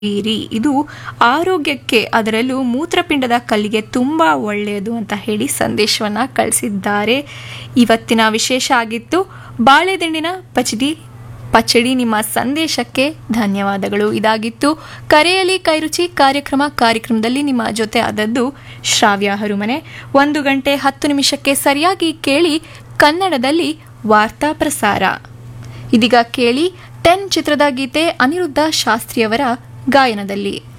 ಇರಿ ಇದು ಆರೋಗ್ಯಕ್ಕೆ ಅದರಲ್ಲೂ ಮೂತ್ರಪಿಂಡದ ಕಲ್ಲಿಗೆ ತುಂಬ ಒಳ್ಳೆಯದು ಅಂತ ಹೇಳಿ ಸಂದೇಶವನ್ನ ಕಳಿಸಿದ್ದಾರೆ ಇವತ್ತಿನ ವಿಶೇಷ ಆಗಿತ್ತು ಬಾಳೆದಿಂಡಿನ ಪಚಡಿ ಪಚಡಿ ನಿಮ್ಮ ಸಂದೇಶಕ್ಕೆ ಧನ್ಯವಾದಗಳು ಇದಾಗಿತ್ತು ಕರೆಯಲಿ ಕೈರುಚಿ ಕಾರ್ಯಕ್ರಮ ಕಾರ್ಯಕ್ರಮದಲ್ಲಿ ನಿಮ್ಮ ಜೊತೆ ಆದದ್ದು ಶ್ರಾವ್ಯ ಹರುಮನೆ ಒಂದು ಗಂಟೆ ಹತ್ತು ನಿಮಿಷಕ್ಕೆ ಸರಿಯಾಗಿ ಕೇಳಿ ಕನ್ನಡದಲ್ಲಿ ವಾರ್ತಾ ಪ್ರಸಾರ ಇದೀಗ ಕೇಳಿ ಟೆನ್ ಚಿತ್ರದ ಗೀತೆ ಅನಿರುದ್ಧ ಶಾಸ್ತ್ರಿಯವರ ಗಾಯನದಲ್ಲಿ